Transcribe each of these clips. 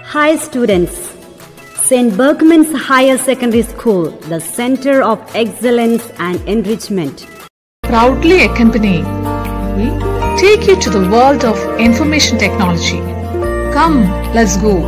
Hi students. St. Bergman's Higher Secondary School, the center of excellence and enrichment. proudly accompanying. We take you to the world of information technology. Come, let's go.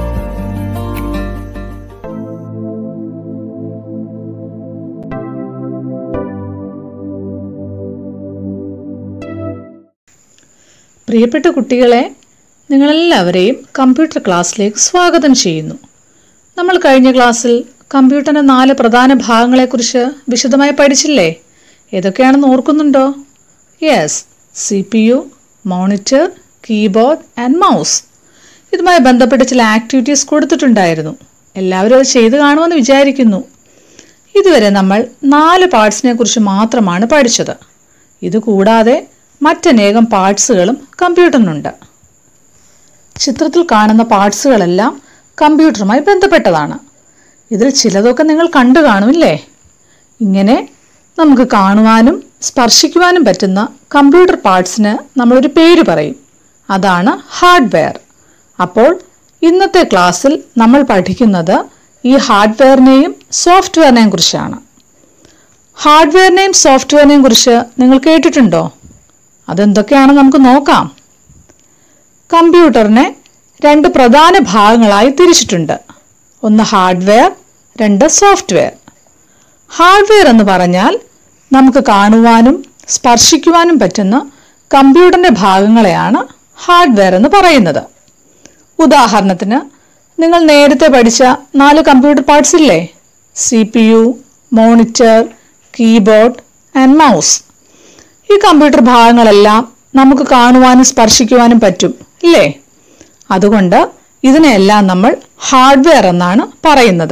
പ്രിയപ്പെട്ട കുട്ടികളെ നിങ്ങളെല്ലാവരെയും computer ക്ലാസ്സിലേക്ക് സ്വാഗതം ചെയ്യുന്നു നമ്മൾ കഴിഞ്ഞ ക്ലാസ്സിൽ കമ്പ്യൂട്ടറിൻ്റെ നാല് പ്രധാന ഭാഗങ്ങളെക്കുറിച്ച് വിശദമായി പഠിച്ചില്ലേ ഏതൊക്കെയാണെന്ന് ഓർക്കുന്നുണ്ടോ yes C P U monitor keyboard and mouse ഇതുമായി ബന്ധപ്പെട്ട ചില ആക്ടിവിറ്റീസ് കൊടുത്തിട്ടുണ്ടായിരുന്നു എല്ലാവരും അത് ചെയ്തു കാണുമെന്ന് വിചാരിക്കുന്നു ഇതുവരെ നമ്മൾ നാല് പാർട്സിനെ കുറിച്ച് മാത്രമാണ് പഠിച്ചത് ഇതുകൂടാതെ മറ്റനേകം പാർട്സുകളും കമ്പ്യൂട്ടറിനുണ്ട് ചിത്രത്തിൽ കാണുന്ന പാർട്സുകളെല്ലാം കമ്പ്യൂട്ടറുമായി ബന്ധപ്പെട്ടതാണ് ഇതിൽ ചിലതൊക്കെ നിങ്ങൾ കണ്ടു കാണുമില്ലേ ഇങ്ങനെ നമുക്ക് കാണുവാനും സ്പർശിക്കുവാനും പറ്റുന്ന കമ്പ്യൂട്ടർ പാർട്സിന് നമ്മളൊരു പേര് പറയും അതാണ് ഹാർഡ്വെയർ അപ്പോൾ ഇന്നത്തെ ക്ലാസ്സിൽ നമ്മൾ പഠിക്കുന്നത് ഈ ഹാർഡ്വെയറിനെയും സോഫ്റ്റ്വെയറിനെയും കുറിച്ചാണ് ഹാർഡ്വെയറിനെയും സോഫ്റ്റ്വെയറിനെയും കുറിച്ച് നിങ്ങൾ കേട്ടിട്ടുണ്ടോ അതെന്തൊക്കെയാണെന്ന് നമുക്ക് നോക്കാം കമ്പ്യൂട്ടറിനെ രണ്ട് പ്രധാന ഭാഗങ്ങളായി തിരിച്ചിട്ടുണ്ട് ഒന്ന് ഹാർഡ്വെയർ രണ്ട് സോഫ്റ്റ്വെയർ ഹാർഡ്വെയർ എന്ന് പറഞ്ഞാൽ നമുക്ക് കാണുവാനും സ്പർശിക്കുവാനും പറ്റുന്ന കമ്പ്യൂട്ടറിൻ്റെ ഭാഗങ്ങളെയാണ് ഹാർഡ്വെയർ എന്ന് പറയുന്നത് ഉദാഹരണത്തിന് നിങ്ങൾ നേരത്തെ പഠിച്ച നാല് കമ്പ്യൂട്ടർ പാർട്സ് ഇല്ലേ C P U monitor keyboard and mouse ഈ കമ്പ്യൂട്ടർ ഭാഗങ്ങളെല്ലാം നമുക്ക് കാണുവാനും സ്പർശിക്കുവാനും പറ്റും ഇല്ലേ അതുകൊണ്ട് ഇതിനെല്ലാം നമ്മൾ ഹാർഡ്വെയർ എന്നാണ് പറയുന്നത്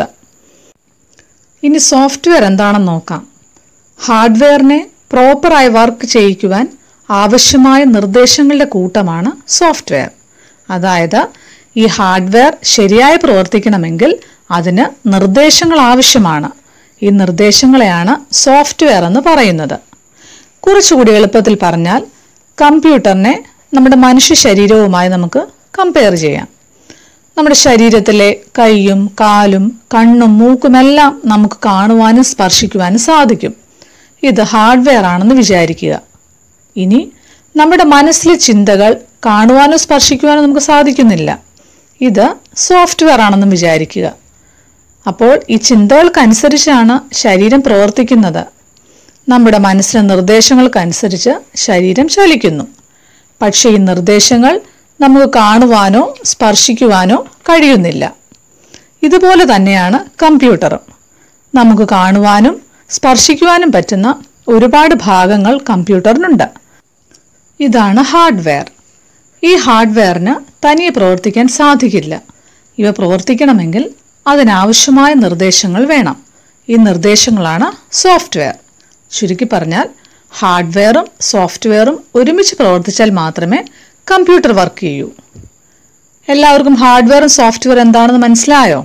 ഇനി സോഫ്റ്റ്വെയർ എന്താണെന്ന് നോക്കാം ഹാർഡ്വെയറിനെ പ്രോപ്പറായി വർക്ക് ചെയ്യിക്കുവാൻ ആവശ്യമായ നിർദ്ദേശങ്ങളുടെ കൂട്ടമാണ് സോഫ്റ്റ്വെയർ അതായത് ഈ ഹാർഡ്വെയർ ശരിയായി പ്രവർത്തിക്കണമെങ്കിൽ അതിന് നിർദ്ദേശങ്ങൾ ആവശ്യമാണ് ഈ നിർദ്ദേശങ്ങളെയാണ് സോഫ്റ്റ്വെയർ എന്ന് പറയുന്നത് കുറച്ചുകൂടി എളുപ്പത്തിൽ പറഞ്ഞാൽ കമ്പ്യൂട്ടറിനെ നമ്മുടെ മനുഷ്യ ശരീരവുമായി നമുക്ക് കമ്പയർ ചെയ്യാം നമ്മുടെ ശരീരത്തിലെ കൈയും കാലും കണ്ണും മൂക്കുമെല്ലാം നമുക്ക് കാണുവാനും സ്പർശിക്കുവാനും സാധിക്കും ഇത് ഹാർഡ്വെയർ ആണെന്ന് വിചാരിക്കുക ഇനി നമ്മുടെ മനസ്സിലെ ചിന്തകൾ കാണുവാനോ സ്പർശിക്കുവാനോ നമുക്ക് സാധിക്കുന്നില്ല ഇത് സോഫ്റ്റ്വെയർ ആണെന്ന് വിചാരിക്കുക അപ്പോൾ ഈ ചിന്തകൾക്കനുസരിച്ചാണ് ശരീരം പ്രവർത്തിക്കുന്നത് നമ്മുടെ മനസ്സിലെ നിർദ്ദേശങ്ങൾക്കനുസരിച്ച് ശരീരം ചലിക്കുന്നു പക്ഷേ ഈ നിർദ്ദേശങ്ങൾ നമുക്ക് കാണുവാനോ സ്പർശിക്കുവാനോ കഴിയുന്നില്ല ഇതുപോലെ തന്നെയാണ് കമ്പ്യൂട്ടറും നമുക്ക് കാണുവാനും സ്പർശിക്കുവാനും പറ്റുന്ന ഒരുപാട് ഭാഗങ്ങൾ കമ്പ്യൂട്ടറിനുണ്ട് ഇതാണ് ഹാർഡ്വെയർ ഈ ഹാർഡ്വെയറിന് തനിയെ പ്രവർത്തിക്കാൻ സാധിക്കില്ല ഇവ പ്രവർത്തിക്കണമെങ്കിൽ അതിനാവശ്യമായ നിർദ്ദേശങ്ങൾ വേണം ഈ നിർദ്ദേശങ്ങളാണ് സോഫ്റ്റ്വെയർ ചുരുക്കി പറഞ്ഞാൽ ഹാർഡ്വെയറും സോഫ്റ്റ്വെയറും ഒരുമിച്ച് പ്രവർത്തിച്ചാൽ മാത്രമേ കമ്പ്യൂട്ടർ വർക്ക് ചെയ്യൂ എല്ലാവർക്കും ഹാർഡ്വെയറും സോഫ്റ്റ്വെയർ എന്താണെന്ന് മനസ്സിലായോ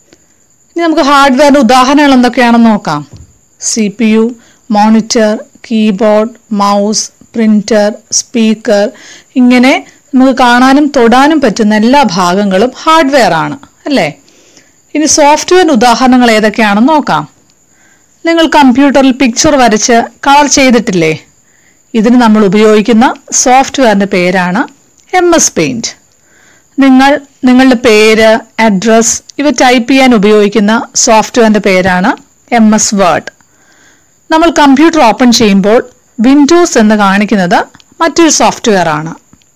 ഇനി നമുക്ക് ഹാർഡ്വെയറിൻ്റെ ഉദാഹരണങ്ങൾ എന്തൊക്കെയാണെന്ന് നോക്കാം C P U monitor keyboard mouse printer speaker ഇങ്ങനെ നമുക്ക് കാണാനും തൊടാനും പറ്റുന്ന എല്ലാ ഭാഗങ്ങളും ഹാർഡ്വെയർ ആണ് അല്ലേ ഇനി സോഫ്റ്റ്വെയറിൻ്റെ ഉദാഹരണങ്ങൾ ഏതൊക്കെയാണെന്ന് നോക്കാം നിങ്ങൾ കമ്പ്യൂട്ടറിൽ പിക്ചർ വരച്ച് കളർ ചെയ്തിട്ടില്ലേ ഇതിന് നമ്മൾ ഉപയോഗിക്കുന്ന സോഫ്റ്റ്വെയറിൻ്റെ പേരാണ് എം എസ് പെയിൻറ്റ് നിങ്ങൾ നിങ്ങളുടെ പേര് അഡ്രസ് ഇവ ടൈപ്പ് ചെയ്യാൻ ഉപയോഗിക്കുന്ന സോഫ്റ്റ്വെയറിൻ്റെ പേരാണ് എം എസ് വേർഡ് നമ്മൾ കമ്പ്യൂട്ടർ ഓപ്പൺ ചെയ്യുമ്പോൾ വിൻഡോസ് എന്ന് കാണിക്കുന്നത് മറ്റൊരു സോഫ്റ്റ്വെയർ ആണ്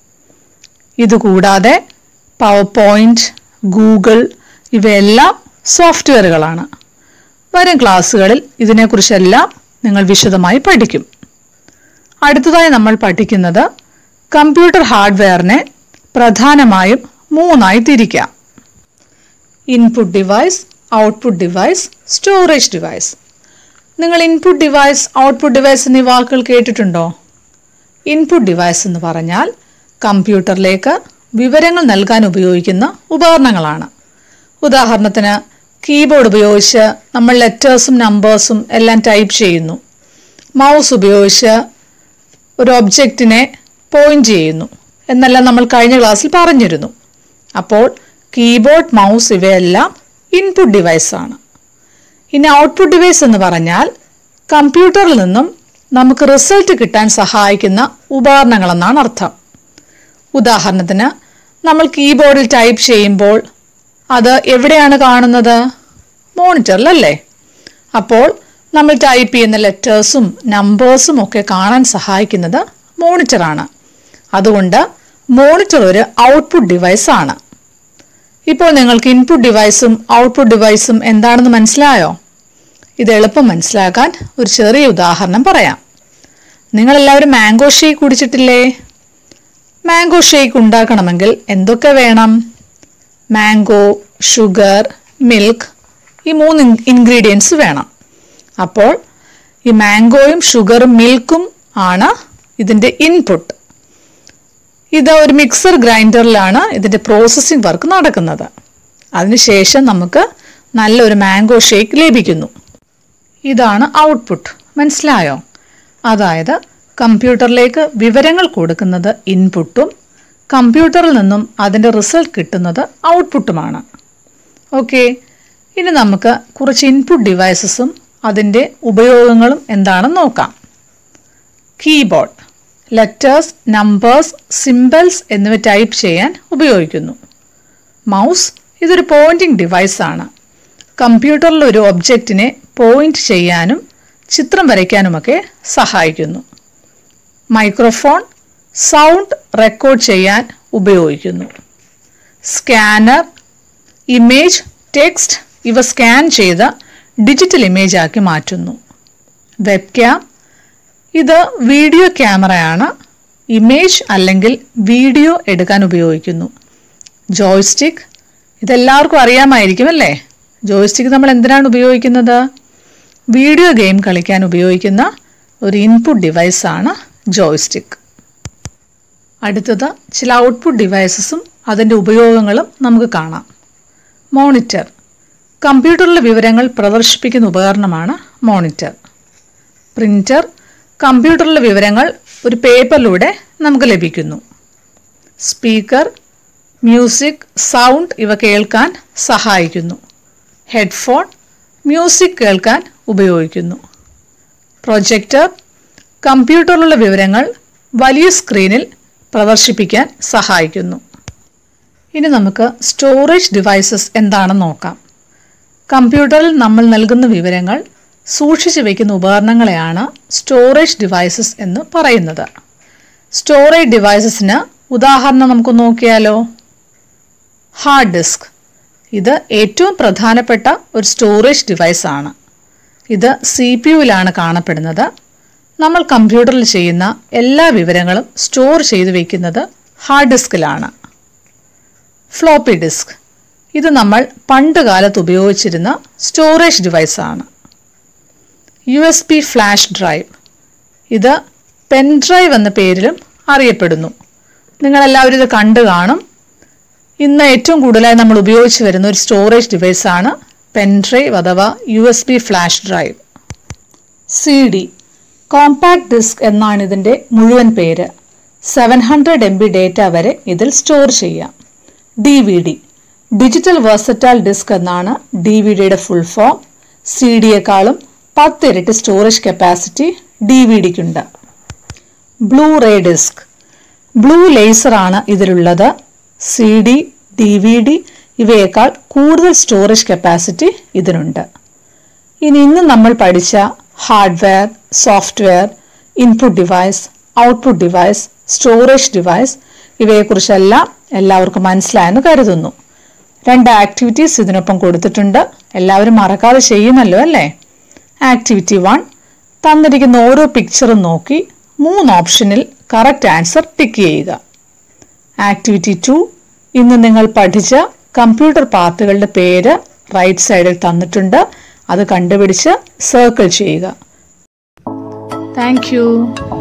ഇതുകൂടാതെ പവർ പോയിന്റ് ഗൂഗിൾ ഇവയെല്ലാം സോഫ്റ്റ്വെയറുകളാണ് വരും ക്ലാസ്സുകളിൽ ഇതിനെക്കുറിച്ചെല്ലാം നിങ്ങൾ വിശദമായി പഠിക്കും അടുത്തതായി നമ്മൾ പഠിക്കുന്നത് കമ്പ്യൂട്ടർ ഹാർഡ്വെയറിനെ പ്രധാനമായും മൂന്നായി തിരിക്കാം input device output device storage device നിങ്ങൾ ഇൻപുട്ട് ഡിവൈസ് ഔട്ട്പുട്ട് ഡിവൈസ് എന്നീ വാക്കുകൾ കേട്ടിട്ടുണ്ടോ ഇൻപുട്ട് ഡിവൈസ് എന്ന് പറഞ്ഞാൽ കമ്പ്യൂട്ടറിലേക്ക് വിവരങ്ങൾ നൽകാൻ ഉപയോഗിക്കുന്ന ഉപകരണങ്ങളാണ് ഉദാഹരണത്തിന് കീബോർഡ് ഉപയോഗിച്ച് നമ്മൾ ലെറ്റേഴ്സും നമ്പേഴ്സും എല്ലാം ടൈപ്പ് ചെയ്യുന്നു മൗസ് ഉപയോഗിച്ച് ഒരു ഒബ്ജക്റ്റിനെ പോയിന്റ് ചെയ്യുന്നു എന്നെല്ലാം നമ്മൾ കഴിഞ്ഞ ക്ലാസ്സിൽ പറഞ്ഞിരുന്നു അപ്പോൾ കീബോർഡ് മൗസ് ഇവയെല്ലാം ഇൻപുട്ട് ഡിവൈസ് ആണ് ഇനി ഔട്ട്പുട്ട് ഡിവൈസ് എന്ന് പറഞ്ഞാൽ കമ്പ്യൂട്ടറിൽ നിന്നും നമുക്ക് റിസൾട്ട് കിട്ടാൻ സഹായിക്കുന്ന ഉപകരണങ്ങളെന്നാണ് അർത്ഥം ഉദാഹരണത്തിന് നമ്മൾ കീബോർഡിൽ ടൈപ്പ് ചെയ്യുമ്പോൾ അത് എവിടെയാണ് കാണുന്നത് മോണിറ്ററിലല്ലേ അപ്പോൾ നമ്മൾ ടൈപ്പ് ചെയ്യുന്ന ലെറ്റേഴ്സും നമ്പേഴ്സും ഒക്കെ കാണാൻ സഹായിക്കുന്നത് മോണിറ്ററാണ് അതുകൊണ്ട് മോണിറ്റർ ഒരു ഔട്ട്പുട്ട് ഡിവൈസ് ആണ് ഇപ്പോൾ നിങ്ങൾക്ക് ഇൻപുട്ട് ഡിവൈസും ഔട്ട്പുട്ട് ഡിവൈസും എന്താണെന്ന് മനസ്സിലായോ ഇത് എളുപ്പം മനസ്സിലാക്കാൻ ഒരു ചെറിയ ഉദാഹരണം പറയാം നിങ്ങളെല്ലാവരും മാംഗോ ഷേക്ക് കുടിച്ചിട്ടില്ലേ മാംഗോ ഷേക്ക് ഉണ്ടാക്കണമെങ്കിൽ എന്തൊക്കെ വേണം മാംഗോ ഷുഗർ മിൽക്ക് ഈ മൂന്ന് ഇൻഗ്രീഡിയൻസ് വേണം അപ്പോൾ ഈ മാംഗോയും ഷുഗറും മിൽക്കും ആണ് ഇതിൻ്റെ ഇൻപുട്ട് ഇത് ഒരു മിക്സർ ഗ്രൈൻഡറിലാണ് ഇതിൻ്റെ പ്രോസസ്സിംഗ് വർക്ക് നടക്കുന്നത് അതിനുശേഷം നമുക്ക് നല്ലൊരു മാംഗോ ഷേക്ക് ലഭിക്കുന്നു ഇതാണ് ഔട്ട്പുട്ട് മനസ്സിലായോ അതായത് കമ്പ്യൂട്ടറിലേക്ക് വിവരങ്ങൾ കൊടുക്കുന്നത് ഇൻപുട്ടും കമ്പ്യൂട്ടറിൽ നിന്നും അതിൻ്റെ റിസൾട്ട് കിട്ടുന്നത് ഔട്ട്പുട്ടുമാണ് ഓക്കെ ഇനി നമുക്ക് കുറച്ച് ഇൻപുട്ട് ഡിവൈസസും അതിൻ്റെ ഉപയോഗങ്ങളും എന്താണെന്ന് നോക്കാം കീബോർഡ് ലെറ്റേഴ്സ് നമ്പേഴ്സ് സിംബൽസ് എന്നിവ ടൈപ്പ് ചെയ്യാൻ ഉപയോഗിക്കുന്നു മൗസ് ഇതൊരു പോയിന്റിംഗ് ഡിവൈസാണ് കമ്പ്യൂട്ടറിൽ ഒരു ഒബ്ജക്റ്റിനെ പോയിന്റ് ചെയ്യാനും ചിത്രം വരയ്ക്കാനുമൊക്കെ സഹായിക്കുന്നു മൈക്രോഫോൺ സൗണ്ട് റെക്കോർഡ് ചെയ്യാൻ ഉപയോഗിക്കുന്നു സ്കാനർ ഇമേജ് ടെക്സ്റ്റ് ഇവ സ്കാൻ ചെയ്ത് ഡിജിറ്റൽ ഇമേജ് ആക്കി മാറ്റുന്നു വെബ് ക്യാം ഇത് വീഡിയോ ക്യാമറയാണ് ഇമേജ് അല്ലെങ്കിൽ വീഡിയോ എടുക്കാൻ ഉപയോഗിക്കുന്നു ജോയ്സ്റ്റിക് ഇതെല്ലാവർക്കും അറിയാമായിരിക്കും അല്ലേ ജോയ്സ്റ്റിക് നമ്മൾ എന്തിനാണ് ഉപയോഗിക്കുന്നത് വീഡിയോ ഗെയിം കളിക്കാൻ ഉപയോഗിക്കുന്ന ഒരു ഇൻപുട്ട് ഡിവൈസാണ് ജോയ്സ്റ്റിക് അടുത്തത് ചില ഔട്ട്പുട്ട് ഡിവൈസസും അതിൻ്റെ ഉപയോഗങ്ങളും നമുക്ക് കാണാം മോണിറ്റർ കമ്പ്യൂട്ടറിലെ വിവരങ്ങൾ പ്രദർശിപ്പിക്കുന്ന ഉപകരണമാണ് മോണിറ്റർ പ്രിൻ്റർ കമ്പ്യൂട്ടറിലെ വിവരങ്ങൾ ഒരു പേപ്പറിലൂടെ നമുക്ക് ലഭിക്കുന്നു സ്പീക്കർ മ്യൂസിക് സൗണ്ട് ഇവ കേൾക്കാൻ സഹായിക്കുന്നു ഹെഡ്ഫോൺ മ്യൂസിക് കേൾക്കാൻ ഉപയോഗിക്കുന്നു പ്രൊജക്ടർ കമ്പ്യൂട്ടറിലുള്ള വിവരങ്ങൾ വലിയ സ്ക്രീനിൽ പ്രദർശിപ്പിക്കാൻ സഹായിക്കുന്നു ഇനി നമുക്ക് സ്റ്റോറേജ് ഡിവൈസസ് എന്താണെന്ന് നോക്കാം കമ്പ്യൂട്ടറിൽ നമ്മൾ നൽകുന്ന വിവരങ്ങൾ സൂക്ഷിച്ചു വയ്ക്കുന്ന ഉപകരണങ്ങളെയാണ് സ്റ്റോറേജ് ഡിവൈസസ് എന്ന് പറയുന്നത് സ്റ്റോറേജ് ഡിവൈസസിന് ഉദാഹരണം നമുക്ക് നോക്കിയാലോ ഹാർഡ് ഡിസ്ക് ഇത് ഏറ്റവും പ്രധാനപ്പെട്ട ഒരു സ്റ്റോറേജ് ഡിവൈസ് ആണ് ഇത് സി പി യുവിലാണ് കാണപ്പെടുന്നത് നമ്മൾ കമ്പ്യൂട്ടറിൽ ചെയ്യുന്ന എല്ലാ വിവരങ്ങളും സ്റ്റോർ ചെയ്തു വയ്ക്കുന്നത് ഹാർഡ് ഡിസ്കിലാണ് ഫ്ലോപ്പി ഡിസ്ക് ഇത് നമ്മൾ പണ്ട് കാലത്ത് ഉപയോഗിച്ചിരുന്ന സ്റ്റോറേജ് ഡിവൈസ് ആണ് U S B flash drive ഇത് പെൻ ഡ്രൈവ് എന്ന പേരിലും അറിയപ്പെടുന്നു നിങ്ങളെല്ലാവരും ഇത് കണ്ടു കാണും ഇന്ന് ഏറ്റവും കൂടുതലായി നമ്മൾ ഉപയോഗിച്ച് വരുന്ന ഒരു സ്റ്റോറേജ് ഡിവൈസാണ് പെൻ ഡ്രൈവ് അഥവാ U S B flash drive C D compact disc എന്നാണ് ഇതിൻ്റെ മുഴുവൻ പേര് seven hundred M B data വരെ ഇതിൽ സ്റ്റോർ ചെയ്യാം D V D digital versatile disc എന്നാണ് ഡി വി ഡിയുടെ ഫുൾ ഫോം സി ഡിയെക്കാളും പത്തിരട്ടി സ്റ്റോറേജ് കപ്പാസിറ്റി ഡി വി ഡിക്കുണ്ട് Blu-ray disc blue laser ആണ് ഇതിലുള്ളത് C D D V D ഇവയേക്കാൾ കൂടുതൽ സ്റ്റോറേജ് കപ്പാസിറ്റി ഇതിനുണ്ട് ഇനി ഇന്ന് നമ്മൾ പഠിച്ച hardware software input device output device storage device ഇവയെക്കുറിച്ചെല്ലാം എല്ലാവർക്കും മനസ്സിലായെന്ന് കരുതുന്നു രണ്ട് ആക്ടിവിറ്റീസ് ഇതിനൊപ്പം കൊടുത്തിട്ടുണ്ട് എല്ലാവരും മറക്കാതെ ചെയ്യുമല്ലോ അല്ലേ ആക്ടിവിറ്റി വൺ തന്നിരിക്കുന്ന ഓരോ പിക്ചറും നോക്കി മൂന്ന് ഓപ്ഷനിൽ കറക്റ്റ് ആൻസർ ടിക്ക് ചെയ്യുക ആക്ടിവിറ്റി ടു ഇന്ന് നിങ്ങൾ പഠിച്ച കമ്പ്യൂട്ടർ പാർട്ടുകളുടെ പേര് റൈറ്റ് സൈഡിൽ തന്നിട്ടുണ്ട് അത് കണ്ടുപിടിച്ച് സർക്കിൾ ചെയ്യുക താങ്ക് യു